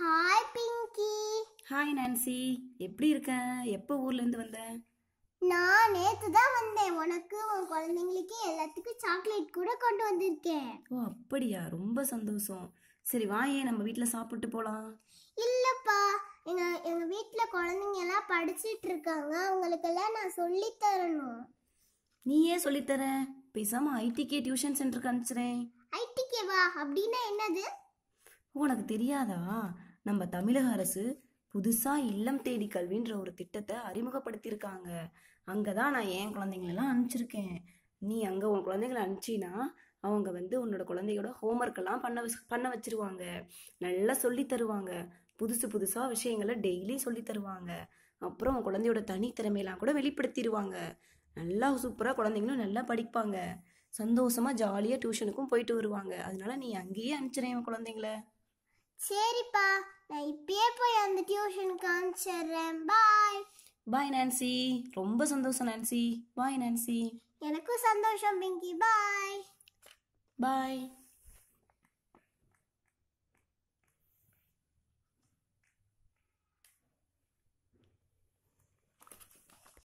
hi Pinki hi Nancy எப்படி இருக்க எப்போ ஊர்ல இருந்து வந்த நான் நேத்து தான் வந்தேன் உனக்கு உன் குழந்தைங்களுக்கு எல்லாத்துக்கும் சாக்லேட் கூட கொண்டு வந்திருக்கேன் ஓ அப்படியா ரொம்ப சந்தோஷம் சரி வாயே நம்ம வீட்டில் சாப்பிட்டு போகலாம் இல்லப்பா எங்க எங்க வீட்ல குழந்தைங்க எல்லாம் படிச்சிட்டு இருக்காங்க அவங்களுக்கெல்லாம் நான் சொல்லி தரணும் நீயே சொல்லித்தர பேசாம ஐடிகே டியூஷன் சென்டருக்கு அனுப்பிச்சிறேன் ஐடிகேவா அப்படின்னா என்னது உனக்கு தெரியாதா நம்ம தமிழக அரசு புதுசா இல்லம் தேடி கல்வின்ற ஒரு திட்டத்தை அறிமுகப்படுத்தியிருக்காங்க அங்கே தான் நான் என் குழந்தைங்களெல்லாம் அனுப்பிச்சிருக்கேன் நீ அங்கே உன் குழந்தைங்களை அனுப்பிச்சினா அவங்க வந்து உன்னோட குழந்தையோட ஹோம்ஒர்க் எல்லாம் பண்ண வச்சு- பண்ண வச்சிருவாங்க நல்லா சொல்லி தருவாங்க புதுசு புதுசாக விஷயங்களை டெய்லி சொல்லி தருவாங்க அப்புறம் உன் குழந்தையோட தனித்திறமையெல்லாம் கூட வெளிப்படுத்திடுவாங்க நல்லா சூப்பராக குழந்தைங்களும் நல்லா படிப்பாங்க சந்தோஷமா ஜாலியாக டியூஷனுக்கும் போயிட்டு வருவாங்க அதனால நீ அங்கேயே அனுப்பிச்சிடேன் உன் குழந்தைங்கள சரிப்பா நான் இப்பயே போய் அந்த டியூஷனுக்கு அனுப்பிச்சிடுறேன் பாய் பாய் நான்சி ரொம்ப சந்தோஷம் நான்சி பாய் நான்சி எனக்கும் சந்தோஷம் பிங்கி பாய் பாய்